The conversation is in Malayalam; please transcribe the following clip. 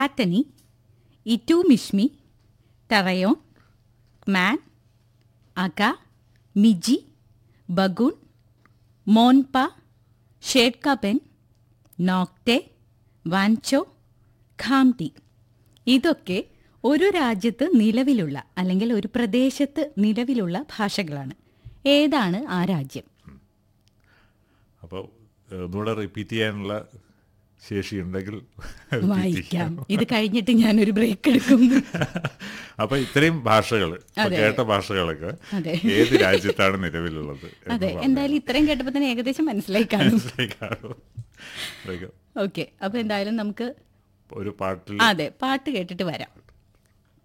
ആറ്റനി ഇറ്റു മിഷ്മി ടറയോൺ മാൻ അക മിജി ബഗുൺ മോൻപ ഷേഡ്കബെൻ നോക്ടെ വാൻചോ ഖാംതി ഇതൊക്കെ ഒരു രാജ്യത്ത് നിലവിലുള്ള അല്ലെങ്കിൽ ഒരു പ്രദേശത്ത് നിലവിലുള്ള ഭാഷകളാണ് ഏതാണ് ആ രാജ്യം അപ്പോൾ ഒന്നുകൂടെ റിപ്പീറ്റ് ചെയ്യാനുള്ള ശേഷിയുണ്ടെങ്കിൽ വായിക്കാം ഇത് കഴിഞ്ഞിട്ട് ഞാനൊരു ബ്രേക്ക് എടുക്കും അപ്പൊ ഇത്രയും ഭാഷകൾ അതെ. കേട്ട ഭാഷകളൊക്കെ അതെ. ഏത് രാജ്യത്താണ് നിലവിലുള്ളത് എന്ന് അതെ പറഞ്ഞാൽ എന്തായാലും ഇത്രയും കേട്ടപ്പോൾ തന്നെ ഏകദേശം മനസ്സിലായി കാണും മനസ്സിലാക്കാമോ? like ഓക്കെ അപ്പൊ എന്തായാലും നമുക്ക് ഒരു പാട്ടിൽ അതെ പാട്ട് കേട്ടിട്ട് വരാം